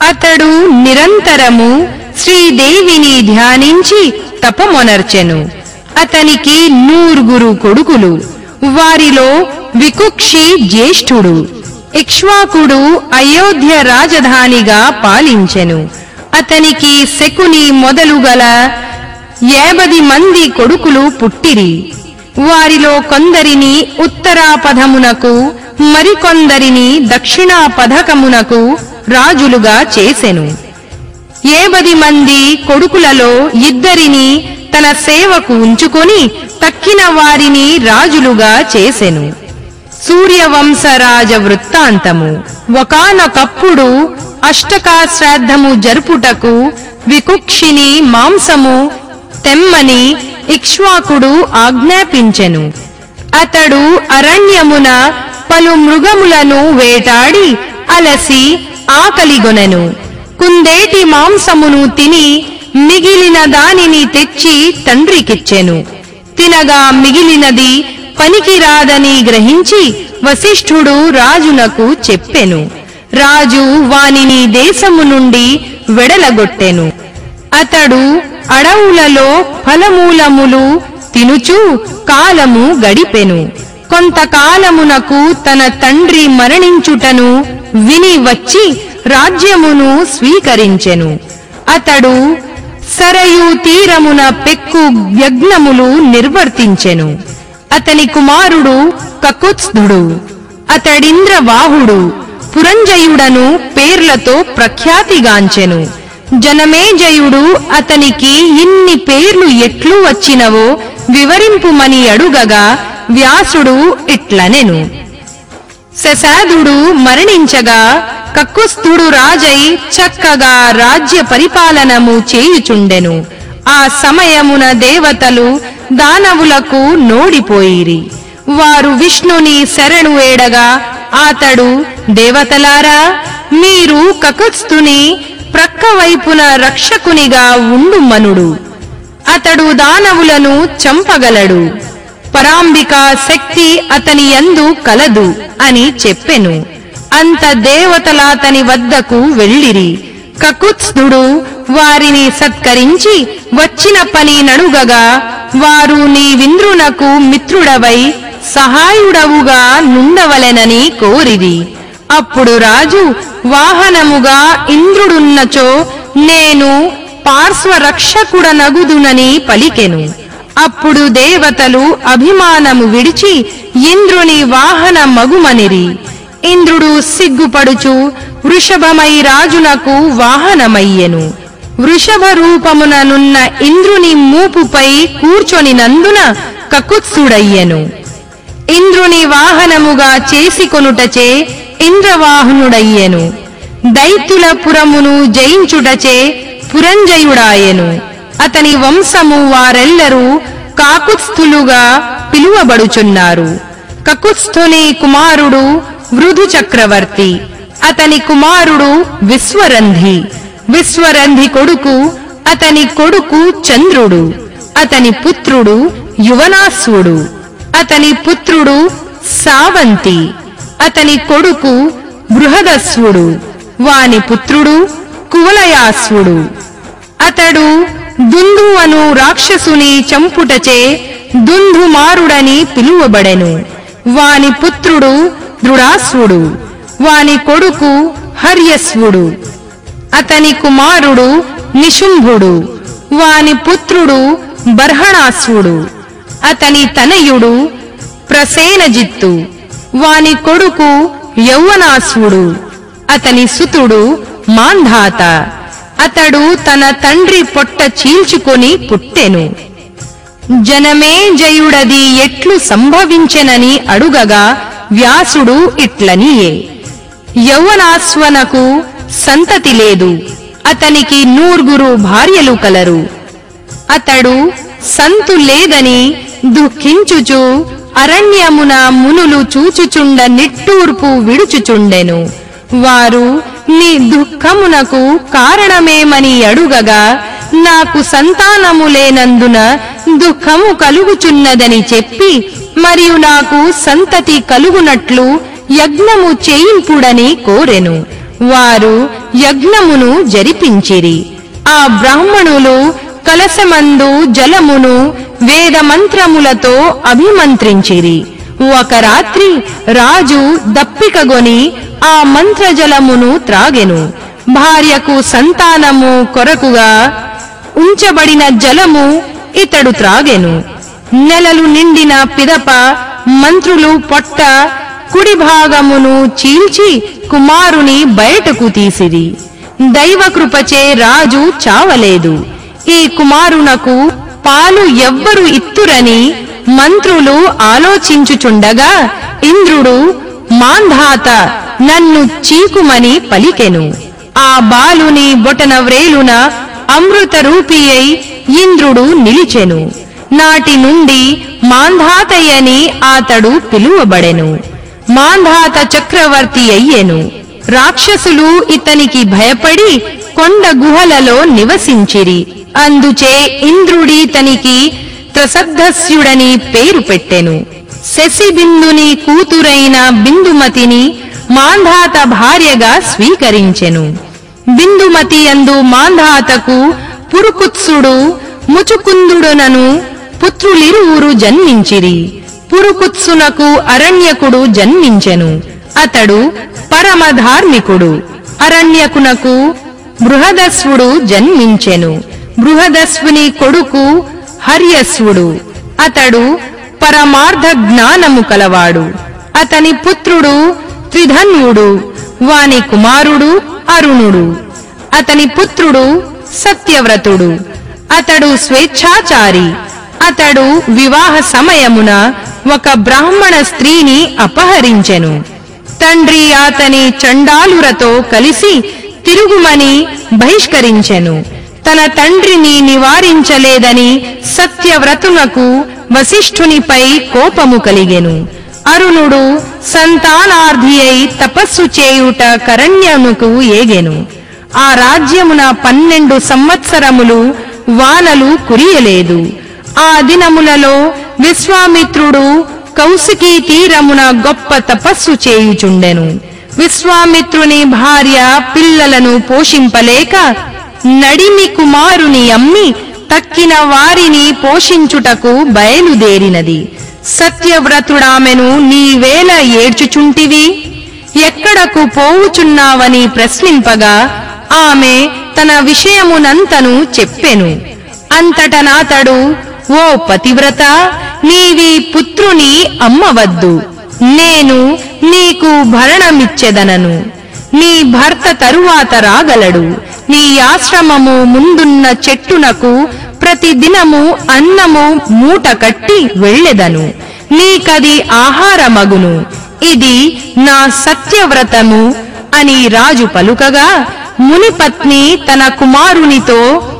అతడు నిరంతరము శ్రీదేవిని ధ్యానించి తపమొనర్చెను అతనికి నూరుగురు కొడుకులు వారిలో వికుక్షి జ్యేష్ఠుడు ఇక్ష్వాకుడు అయోధ్య రాజధానిగా పాలించెను అతనికి శకుని మొదలుగల ఏబది మంది కొడుకులు పుట్టిరి వారిలో కొందరిని ఉత్తరాపథమునకు మరికొందరిని దక్షిణాపథకమునకు రాజులుగా చేసెను ఏబది మంది కొడుకులలో ఇద్దరిని తన సేవకు ఉంచుకొని తక్కిన వారిని రాజులుగా చేసెను సూర్యవంశరాజ వృత్తాంతము ఒకనొకప్పుడు అష్టకాశ్రాద్ధము జరుపుటకు వికుక్షిని మాంసము తెమ్మని ఇక్ష్వాకుడు ఆజ్ఞాపించెను అతడు అరణ్యమున పలు మృగములను వేటాడి అలసి ఆకలిగొనెను కుందేటి మాంసమును తిని మిగిలిన దానిని తెచ్చి తండ్రికిచ్చెను తినగా మిగిలినది పనికిరాదని గ్రహించి వశిష్ఠుడు రాజునకు చెప్పెను రాజు వానిని దేశము నుండి వెడలగొట్టెను అతడు అడవులలో ఫలమూలములు తినుచు కాలము గడిపెను కొంతకాలమునకు తన తండ్రి మరణించుటను విని వచ్చి రాజ్యమును స్వీకరించెను అతడు సరయు తీరమున పెక్కు యజ్ఞములు నిర్వర్తించెను అతని కుమారుడు కకుత్స్థుడు అతడింద్రవాహుడు పురంజయుడను పేర్లతో ప్రఖ్యాతిగాంచెను జనమేజయుడు అతనికి ఇన్ని పేర్లు ఎట్లు వచ్చినవో వివరింపుమని అడుగగా వ్యాసుడు ఇట్లనెను శశాదుడు మరణించగా కక్కుస్థుడు రాజై చక్కగా రాజ్య పరిపాలనము చేయుచుండెను ఆ సమయమున దేవతలు దానవులకు నోడిపోయిరి వారు విష్ణుని శరణు వేడగా అతడు దేవతలారా మీరు కకుత్స్థుని ప్రక్కవైపున రక్షకునిగా ఉండుమనుడు అతడు దానవులను చంపగలడు పరాంబిక శక్తి అతని యందు కలదు అని చెప్పెను అంత దేవతలాతని వద్దకు వెళ్ళిరి కకుత్స్థుడు వారిని సత్కరించి వచ్చిన పని నడుగగా వారు నీ వింద్రునకు మిత్రుడవై సహాయుడవుగా నుండవలెనని కోరిరి అప్పుడు రాజు వాహనముగా ఇంద్రుడున్నచో నేను పార్శ్వరక్షకుడనగుదునని పలికెను అప్పుడు దేవతలు అభిమానము విడిచి ఇంద్రుని వాహన మగుమనిరి ఇంద్రుడు సిగ్గుపడుచు వృషభమై రాజునకు వాహనమయ్యెను వృషభ రూపముననున్న ఇంద్రుని మూపుపై కూర్చొనినందున కకుత్సుడయ్యెను ఇంద్రుని వాహనముగా చేసుకొనుటచే ఇంద్రవాహనుడయ్యెను దైత్యుల పురమును జయించుటచే పురంజయుడాయెను అతని వంశము వారెల్లరూ కాకుత్స్థులుగా పిలువబడుచున్నారు కకుత్స్థుని కుమారుడు వృధు చక్రవర్తి అతని కుమారుడు విశ్వరంధి విశ్వరంధి కొడుకు అతని కొడుకు చంద్రుడు అతని పుత్రుడు యువనాశ్వుడు అతని పుత్రుడు సావంతి అతని కొడుకు బృహదస్వుడు వాని పుత్రుడు కువలయాస్వుడు అతడు దుందువను రాక్షసుని చంపుటచే దుందుమారుడని పిలువబడెను వాని పుత్రుడు దృఢాస్వుడు వాని కొడుకు హర్యస్వుడు అతని కుమారుడు నిశుంభుడు వాని పుత్రుడు బర్హణాస్వుడు అతని తనయుడు ప్రసేనజిత్తు వాని కొడుకు యౌవనాస్వుడు అతని సుతుడు మాంధాత అతడు తన తండ్రి పొట్ట చీల్చుకొని పుట్టెను జనమే జయుడది ఎట్లు సంభవించెనని అడుగగా వ్యాసుడు ఇట్లనియే యౌవనాస్వనకు సంతతి లేదు అతనికి నూర్గురు భార్యలు కలరు అతడు సంతు లేదని దుఃఖించుచు అరణ్యమున మునులు చూచుచుండ నిట్టూర్పు విడుచుచుండెను వారు నీ దుఃఖమునకు కారణమేమని అడుగగా నాకు సంతానము లేనందున దుఃఖము కలుగుచున్నదని చెప్పి మరియు నాకు సంతతి కలుగునట్లు యజ్ఞము చేయింపుడని కోరెను వారు యజ్ఞమును జరిపించిరి ఆ బ్రాహ్మణులు కలశమందు జలమును వేద మంత్రములతో అభిమంత్రించిరి ఒక రాత్రి రాజు దప్పికగొని ఆ మంత్రజలమును త్రాగెను భార్యకు సంతానము కొరకుగా ఉంచబడిన జలము ఇతడు త్రాగెను నెలలు నిండిన పిదప మంత్రులు పొట్ట కుడి భాగమును చీల్చి కుమారుని బయటకు తీసిరి దైవకృపచే రాజు చావలేదు ఈ కుమారునకు పాలు ఎవ్వరు ఇత్తురని మంత్రులు ఆలోచించుచుండగా ఇంద్రుడు మాంధాత నన్ను చీకుమని పలికెను ఆ బాలుని బొటన వ్రేలున అమృత రూపి అయి ఇంద్రుడు నిలిచెను నాటి నుండి మాంధాతయ్యని అతడు పిలువబడెను మాంధాత చక్రవర్తి అయ్యెను రాక్షసులు ఇతనికి భయపడి కొండ గుహలలో నివసించిరి అందుచే ఇంద్రుడి తనికి త్రసద్ధస్యుడని పేరు పెట్టెను శశిబిందుని కూతురైన బిందుమతిని మాంధాత భార్యగా స్వీకరించెను బిందుమతి అందు మాంధాతకు పురుకుత్సుడు ముచుకుందుడునను పుత్రులిరువురు జన్మించిరి పురుకుత్సునకు అరణ్యకుడు జన్మించెను అతడు పరమ ధార్మికుడు అరణ్యకునకు బృహదస్వుడు జన్మించెను బృహదస్వుని కొడుకు హర్యస్వుడు అతడు పరమార్థ జ్ఞానము కలవాడు అతని పుత్రుడు త్రిధన్వుడు వాని కుమారుడు అరుణుడు అతని పుత్రుడు సత్యవ్రతుడు అతడు స్వేచ్ఛాచారి అతడు వివాహ సమయమున ఒక బ్రాహ్మణ స్త్రీని అపహరించెను తండ్రి అతని చండాలురతో కలిసి తిరుగుమని బహిష్కరించెను తన తండ్రిని నివారించలేదని సత్యవ్రతునకు వశిష్ఠునిపై కోపము కలిగెను అరుణుడు సంతానార్థి అయి తపస్సు చేయుట కరణ్యముకు ఏగెను ఆ రాజ్యమున పన్నెండు సంవత్సరములు వానలు కురియలేదు ఆ దినములలో విశ్వామిత్రుడు కౌశికీ తీరమున గొప్ప తపస్సు చేయుచుండెను విశ్వామిత్రుని భార్య పిల్లలను పోషింపలేక నడిమి కుమారుని అమ్మి తక్కిన వారిని పోషించుటకు బయలుదేరినది సత్యవ్రతుడామెను నీవేళ ఏడ్చుచుంటివి ఎక్కడకు పోవుచున్నావని ప్రశ్నింపగా ఆమె తన విషయమునంతను చెప్పెను అంతటనాతడు ఓ పతివ్రత నీవి పుత్రుని అమ్మవద్దు నేను నీకు భరణమిచ్చెదనను నీ భర్త తరువాత రాగలడు నీ ఆశ్రమము ముందున్న చెట్టునకు ప్రతి దినము అన్నము మూట కట్టి వెళ్ళెదను నీకది ఆహారమగును ఇది నా సత్యవ్రతము అని రాజు పలుకగా మునిపత్ని తన కుమారునితో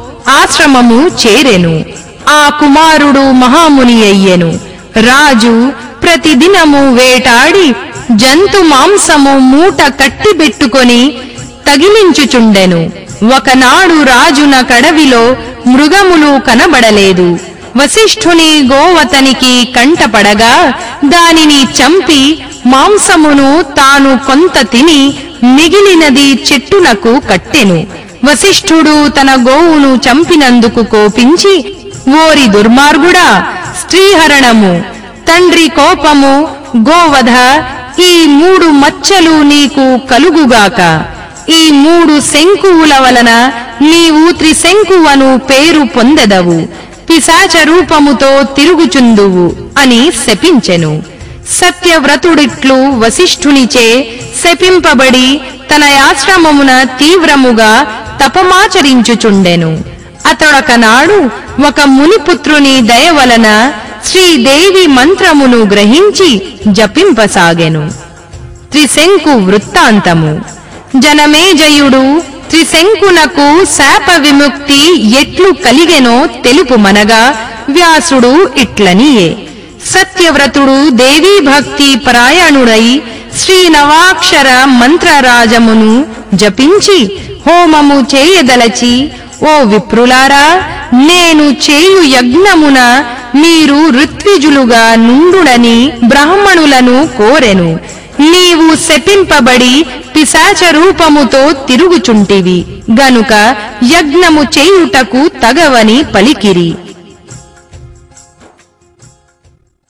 ఆశ్రమము చేరెను ఆ కుమారుడు మహాముని అయ్యెను రాజు ప్రతిదినము వేటాడి జంతు మాంసము మూట కట్టిబెట్టుకొని తగిలించుచుండెను ఒకనాడు రాజున కడవిలో మృగములు కనబడలేదు వశిష్ఠుని గోవతనికి కంటపడగా దానిని చంపి మాంసమును తాను కొంత తిని మిగిలినది చెట్టునకు కట్టెను వశిష్ఠుడు తన గోవును చంపినందుకు కోపించి ఓరి దుర్మార్గుడా స్త్రీహరణము తండ్రి కోపము గోవధ ఈ మూడు మచ్చలు నీకు కలుగుగాక ఈ మూడు శంకువుల వలన నీవు త్రిశంకువను పేరు పొందెదవు పిశాచ రూపముతో తిరుగుచుందువు అని శపించెను సత్యవ్రతుడిట్లు వశిష్ఠునిచే శపింపబడి తన ఆశ్రమమున తీవ్రముగా తపమాచరించుచుండెను అతడొకనాడు ఒక మునిపుత్రుని దయ వలన శ్రీదేవి మంత్రమును గ్రహించి జపింపసాగెను త్రిశంకు వృత్తాంతము జనమేజయుడు త్రిశంకునకు శాప విముక్తి ఎట్లు కలిగెనో తెలుపు మనగా వ్యాసుడు ఇట్లనియే సత్యవ్రతుడు దేవీ భక్తి పరాయణుడై శ్రీ నవాక్షర మంత్రరాజమును జపించి హోమము చేయదలచి ఓ విప్రులారా నేను చేయు యజ్ఞమున మీరు ఋత్విజులుగా నుండుడని బ్రాహ్మణులను కోరెను నీవు శపింపబడి పిశాచ రూపముతో తిరుగుచుంటివి గనుక యజ్ఞము చేయుటకు తగవని పలికిరి